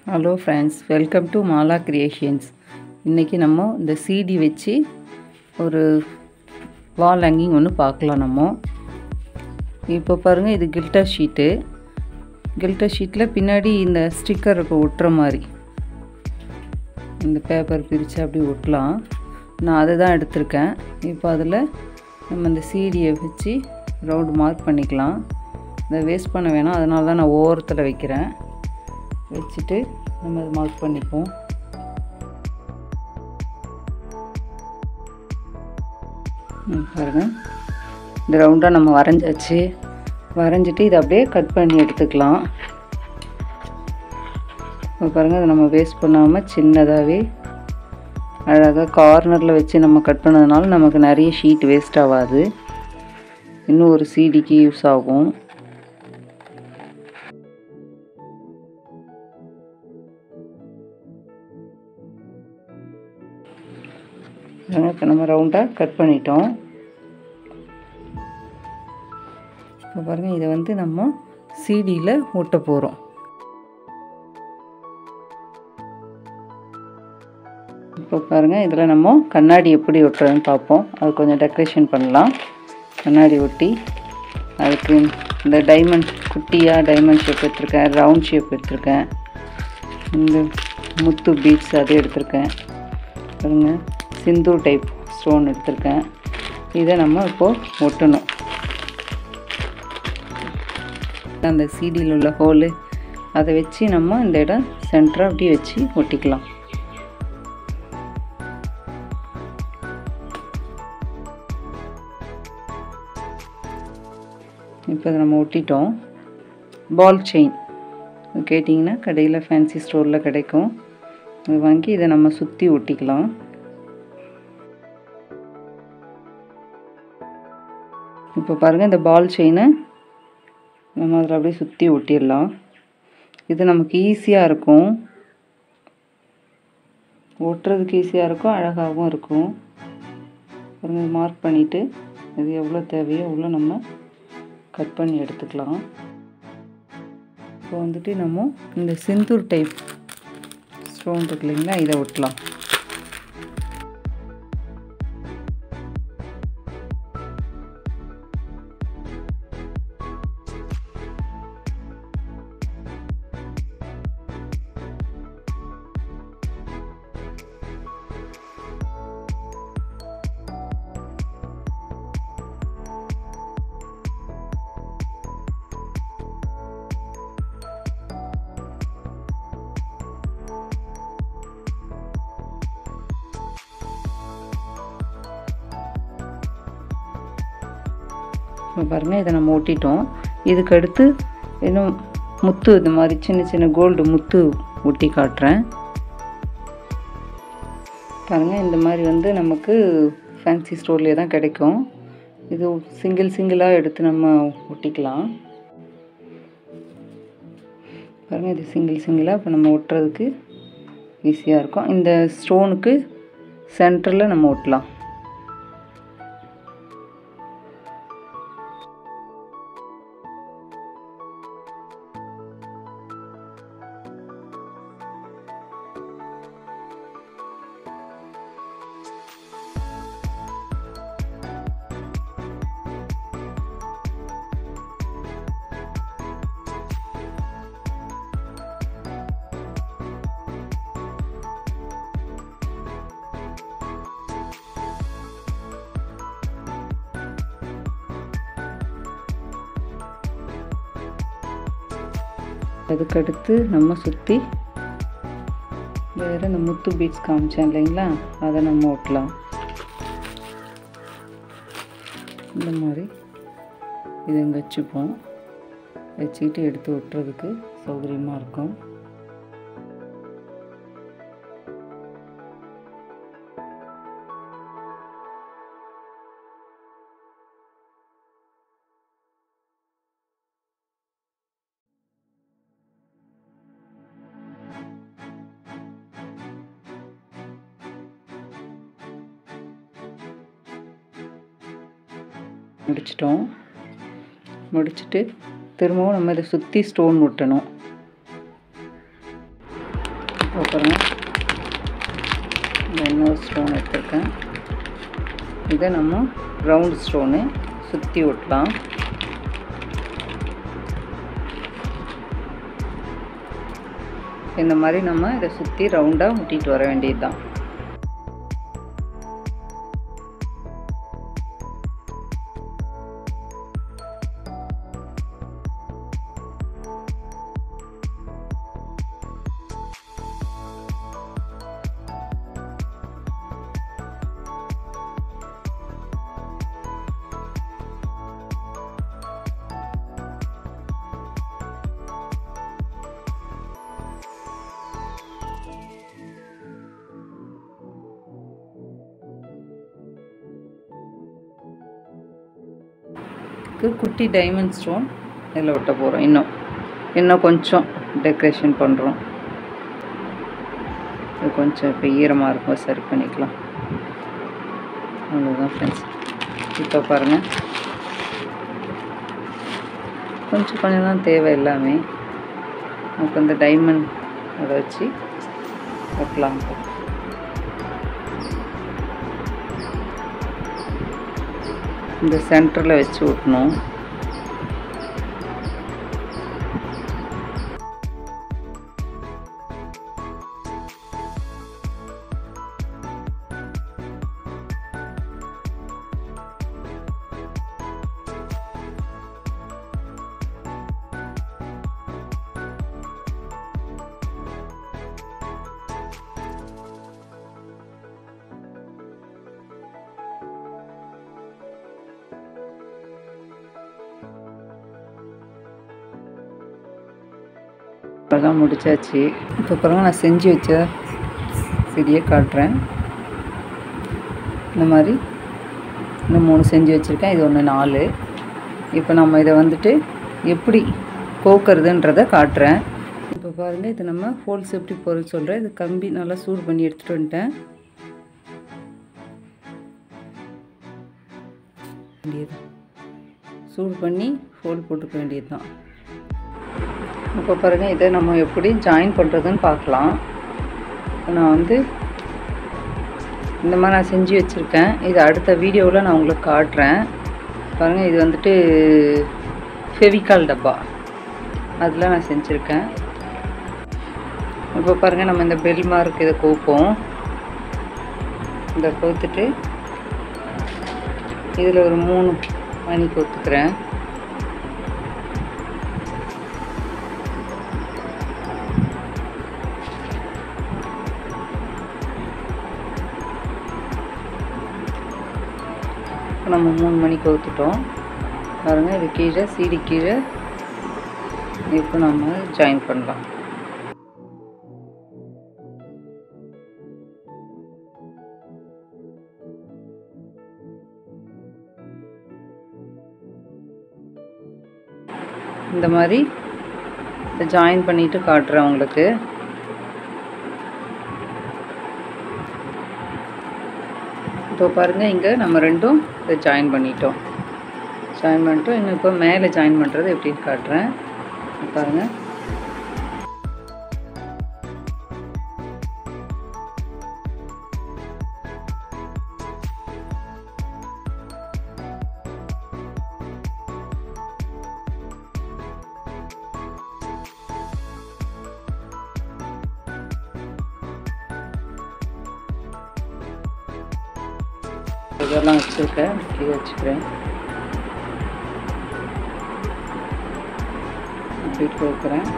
hello friends welcome to Mala creations இன்றைக்கி நம்ம இந்த சிடி வச்சு ஒரு வால் ஹேங்கிங் ஒன்று பார்க்கலாம் நம்ம இப்போ பாருங்கள் இது கில்டர் ஷீட்டு கில்டர் ஷீட்டில் பின்னாடி இந்த ஸ்டிக்கர் இருக்கும் ஒட்டுற மாதிரி இந்த பேப்பர் பிரித்து அப்படி ஒட்டலாம் நான் அதை தான் எடுத்திருக்கேன் இப்போ அதில் நம்ம இந்த சீடியை வச்சு ரவுண்டு மார்க் பண்ணிக்கலாம் இதை வேஸ்ட் பண்ண வேணாம் அதனால தான் நான் ஓரத்தில் வைக்கிறேன் வச்சுட்டு நம்ம அதை மார்க் பண்ணிப்போம் ம், பாருங்க இந்த ரவுண்டாக நம்ம வரைஞ்சாச்சு வரைஞ்சிட்டு இதை அப்படியே கட் பண்ணி எடுத்துக்கலாம் இப்போ பாருங்கள் அதை நம்ம வேஸ்ட் பண்ணாமல் சின்னதாகவே அழகாக கார்னரில் வச்சு நம்ம கட் பண்ணதுனால நமக்கு நிறைய ஷீட் வேஸ்ட் ஆகாது இன்னும் ஒரு சீடிக்கு யூஸ் ஆகும் இப்போ நம்ம ரவுண்டாக கட் பண்ணிட்டோம் இப்போ பாருங்கள் இதை வந்து நம்ம சீடியில் ஒட்ட போகிறோம் இப்போ பாருங்கள் இதில் நம்ம கண்ணாடி எப்படி ஒட்டுறதுன்னு பார்ப்போம் அது கொஞ்சம் டெக்கரேஷன் பண்ணலாம் கண்ணாடி ஒட்டி அதுக்கு இந்த டைமண்ட் குட்டியாக டைமண்ட் ஷேப் எடுத்திருக்கேன் ரவுண்ட் ஷேப் எடுத்திருக்கேன் இந்த முத்து பீட்ஸ் அது எடுத்திருக்கேன் பாருங்க சிந்தூர் டைப் ஸ்டோன் எடுத்திருக்கேன் இதை நம்ம இப்போது ஒட்டணும் அந்த சீடியில் உள்ள ஹோலு அதை வச்சு நம்ம இந்த இடம் சென்டராக அப்படியே வச்சு ஒட்டிக்கலாம் இப்போ அதை நம்ம ஒட்டிட்டோம் பால் செயின் கேட்டிங்கன்னா கடையில் ஃபேன்சி ஸ்டோரில் கிடைக்கும் அது வாங்கி இதை நம்ம சுற்றி ஒட்டிக்கலாம் இப்போ பாருங்கள் இந்த பால் செயினை நம்ம அதில் அப்படியே சுற்றி ஒட்டிடலாம் இது நமக்கு ஈஸியாக இருக்கும் ஒட்டுறதுக்கு ஈஸியாக இருக்கும் அழகாகவும் இருக்கும் பாருங்கள் மார்க் பண்ணிவிட்டு இது எவ்வளோ தேவையோ அவ்வளோ நம்ம கட் பண்ணி எடுத்துக்கலாம் இப்போ வந்துட்டு நம்ம இந்த சிந்தூர் டைப் ஸ்டோன் இருக்கு இல்லைங்களா இதை ஒட்டலாம் இப்போ பாருங்கள் இதை நம்ம ஒட்டிட்டோம் இதுக்கு அடுத்து இன்னும் முத்து இது மாதிரி சின்ன சின்ன கோல்டு முத்து ஒட்டி காட்டுறேன் பாருங்கள் இந்த மாதிரி வந்து நமக்கு ஃபேன்சி ஸ்டோர்லேயே தான் கிடைக்கும் இது சிங்கிள் சிங்கிளாக எடுத்து நம்ம ஒட்டிக்கலாம் பாருங்கள் இது சிங்கிள் சிங்கிளாக இப்போ நம்ம ஒட்டுறதுக்கு ஈஸியாக இருக்கும் இந்த ஸ்டோனுக்கு சென்டரில் நம்ம ஒட்டலாம் அதுக்கடுத்து நம்ம சுற்றி வேறு இந்த முத்து பீட்ஸ் காமிச்சேன் இல்லைங்களா அதை நம்ம ஒட்டலாம் இந்த மாதிரி இதை இங்கே வச்சுப்போம் வச்சுக்கிட்டு எடுத்து ஒட்டுறதுக்கு சௌகரியமாக இருக்கும் முடிச்சிட்டோம் முடிச்சுட்டு திரும்பவும் நம்ம இதை சுற்றி ஸ்டோன் ஒட்டணும் பாருங்கள் இந்த இன்னொரு ஸ்டோன் எடுத்திருக்கேன் இதை நம்ம ரவுண்ட் ஸ்டோனு சுற்றி ஒட்டலாம் இந்த மாதிரி நம்ம இதை சுற்றி ரவுண்டாக ஒட்டிட்டு வர வேண்டியது தான் குட்டி டைமண்ட் ஸ்டோன் இதில் ஒட்ட போகிறோம் இன்னும் இன்னும் கொஞ்சம் டெக்கரேஷன் பண்ணுறோம் இது கொஞ்சம் இப்போ ஈரமாக இருக்கும் சரி பண்ணிக்கலாம் அவ்வளோதான் ஃப்ரெண்ட்ஸ் இப்போ பாருங்கள் கொஞ்சம் கொஞ்சம் தான் தேவை எல்லாமே நமக்கு இந்த டைமண்ட் அதை வச்சு வைக்கலாம் இந்த சென்டரில் வச்சு விட்டணும் இப்போதான் முடிச்சாச்சு இப்போ பாருங்க நான் செஞ்சு வச்ச செடியை காட்டுறேன் இந்த மாதிரி இந்த மூணு செஞ்சு வச்சுருக்கேன் இது ஒன்று நாலு இப்போ நம்ம இதை வந்துட்டு எப்படி கோக்கிறதுன்றதை காட்டுறேன் இப்போ பாருங்கள் இது நம்ம ஹோல்ஸ் எப்படி போகிறது சொல்கிறேன் இது கம்பி நல்லா சூடு பண்ணி எடுத்துகிட்டு வந்துட்டேன் வேண்டியது சூடு பண்ணி ஹோல் போட்டுக்க வேண்டியது தான் இப்போ பாருங்கள் இதை நம்ம எப்படி ஜாயின் பண்ணுறதுன்னு பார்க்கலாம் நான் வந்து இந்த மாதிரி நான் செஞ்சு வச்சுருக்கேன் இது அடுத்த வீடியோவில் நான் உங்களுக்கு காட்டுறேன் பாருங்கள் இது வந்துட்டு ஃபெவிகால் டப்பா அதில் நான் செஞ்சுருக்கேன் இப்போ பாருங்கள் நம்ம இந்த பெல் மார்க் இதை கோப்போம் இதை கோத்துட்டு இதில் ஒரு மூணு மணி கோத்துக்கிறேன் இப்போ நம்ம மூணு மணிக்கு ஊற்றுட்டோம் பாருங்கள் இது கீழே சீடி கீழே இப்போ நம்ம ஜாயின் பண்ணலாம் இந்த மாதிரி இதை ஜாயின் பண்ணிட்டு காட்டுறேன் உங்களுக்கு இப்போ பாருங்கள் இங்கே நம்ம ரெண்டும் இதை ஜாயின் பண்ணிட்டோம் ஜாயின் பண்ணிட்டோம் இன்னும் இப்போ மேலே ஜாயின் பண்ணுறது எப்படின்னு காட்டுறேன் பாருங்கள் இதெல்லாம் வச்சுருக்கேன் இது வச்சுக்கிறேன் அப்படி கொடுக்குறேன்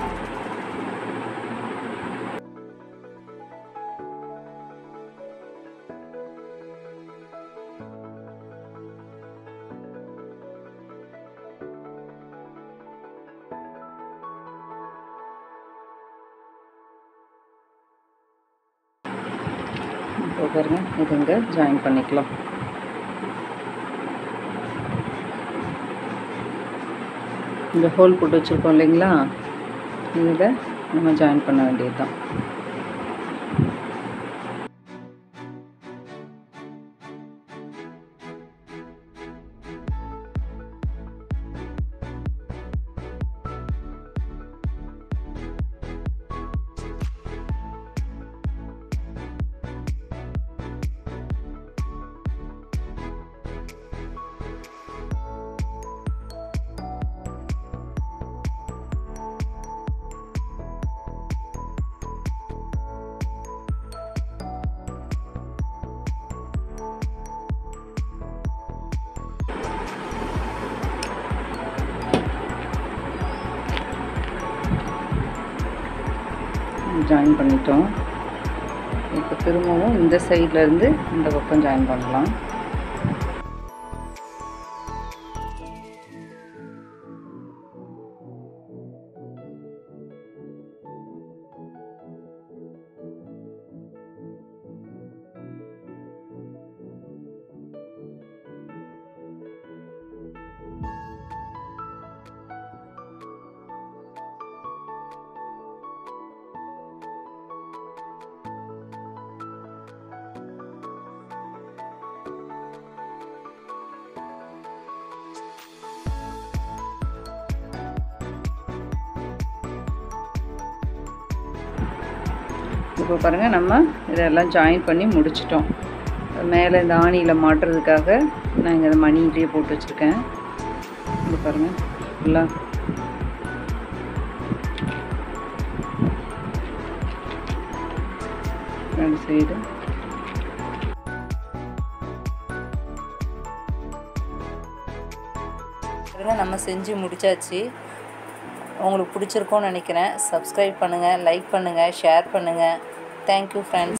இப்போ பாருங்க இது இங்கே ஜாயின் பண்ணிக்கலாம் இந்த ஹோல் போட்டு வச்சுருக்கோம் இல்லைங்களா இதில் நம்ம ஜாயின் பண்ண வேண்டியது தான் ஜாயின் பண்ணிட்டோம் இப்போ திரும்பவும் இந்த சைட்லேருந்து இந்த பக்கம் ஜாயின் பண்ணலாம் இப்போ பாருங்கள் நம்ம இதெல்லாம் ஜாயின் பண்ணி முடிச்சிட்டோம் மேலே இந்த ஆணியில் மாட்டுறதுக்காக நான் இங்கே இந்த மணியிலேயே போட்டு வச்சுருக்கேன் இது பாருங்கள் எல்லாம் ரெண்டு சைடு நம்ம செஞ்சு முடிச்சாச்சு உங்களுக்கு பிடிச்சிருக்கோன்னு நினைக்கிறேன் சப்ஸ்கிரைப் பண்ணுங்கள் லைக் பண்ணுங்கள் ஷேர் பண்ணுங்கள் தேங்க்யூ ஃப்ரெண்ட்ஸ்